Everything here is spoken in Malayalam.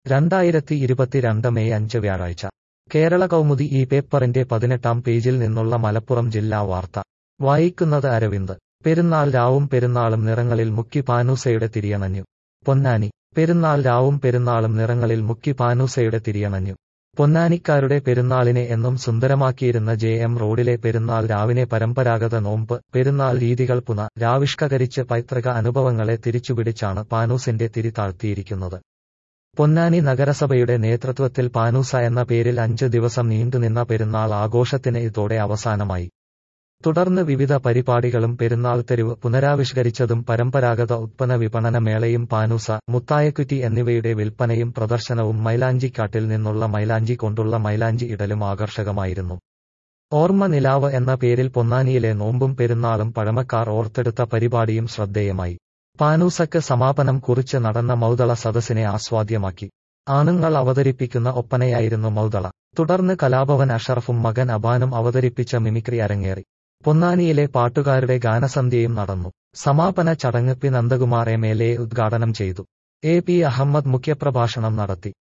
രണ്ടായിരത്തി ഇരുപത്തിരണ്ട് മെയ് അഞ്ച് വ്യാഴാഴ്ച കേരള കൗമുദി ഈ പേപ്പറിന്റെ പതിനെട്ടാം പേജിൽ നിന്നുള്ള മലപ്പുറം ജില്ലാ വാർത്ത വായിക്കുന്നത് അരവിന്ദ് പെരുന്നാൾ രാവും പെരുന്നാളും നിറങ്ങളിൽ മുക്കി പാനൂസയുടെ തിരിയണഞ്ഞു പൊന്നാനി പെരുന്നാൾ രാവും പെരുന്നാളും നിറങ്ങളിൽ മുക്കി പാനൂസയുടെ തിരിയണഞ്ഞു പൊന്നാനിക്കാരുടെ പെരുന്നാളിനെ എന്നും സുന്ദരമാക്കിയിരുന്ന ജെ എം റോഡിലെ പെരുന്നാൾ രാവിനെ പരമ്പരാഗത നോമ്പ് പെരുന്നാൾ രീതികൾ പുന രാവിഷ്കരിച്ച് പൈതൃക അനുഭവങ്ങളെ തിരിച്ചുപിടിച്ചാണ് പാനൂസിന്റെ തിരി താഴ്ത്തിയിരിക്കുന്നത് പൊന്നാനി നഗരസഭയുടെ നേതൃത്വത്തിൽ പാനൂസ എന്ന പേരിൽ അഞ്ച് ദിവസം നീണ്ടുനിന്ന പെരുന്നാൾ ആഘോഷത്തിന് ഇതോടെ അവസാനമായി തുടർന്ന് വിവിധ പരിപാടികളും പെരുന്നാൾ തെരുവ് പുനരാവിഷ്കരിച്ചതും പരമ്പരാഗത ഉത്പന്ന വിപണന മേളയും പാനൂസ മുത്തായക്കുറ്റി എന്നിവയുടെ വിൽപ്പനയും പ്രദർശനവും മൈലാഞ്ചിക്കാട്ടിൽ നിന്നുള്ള മൈലാഞ്ചി കൊണ്ടുള്ള മൈലാഞ്ചി ഇടലും ആകർഷകമായിരുന്നു ഓർമ്മ നിലാവ് എന്ന പേരിൽ പൊന്നാനിയിലെ നോമ്പും പെരുന്നാളും പഴമക്കാർ ഓർത്തെടുത്ത പരിപാടിയും ശ്രദ്ധേയമായി പാനൂസക്ക് സമാപനം കുറിച്ച് നടന്ന മൗദള സദസ്സിനെ ആസ്വാദ്യമാക്കി ആണുങ്ങൾ അവതരിപ്പിക്കുന്ന ഒപ്പനയായിരുന്നു മൗദള തുടർന്ന് കലാഭവൻ അഷറഫും മകൻ അബാനും അവതരിപ്പിച്ച മിമിക്രി അരങ്ങേറി പൊന്നാനിയിലെ പാട്ടുകാരുടെ ഗാനസന്ധ്യയും നടന്നു സമാപന ചടങ്ങ് P Nandakumar M L A ഉദ്ഘാടനം ചെയ്തു എ പി അഹമ്മദ് മുഖ്യപ്രഭാഷണം നടത്തി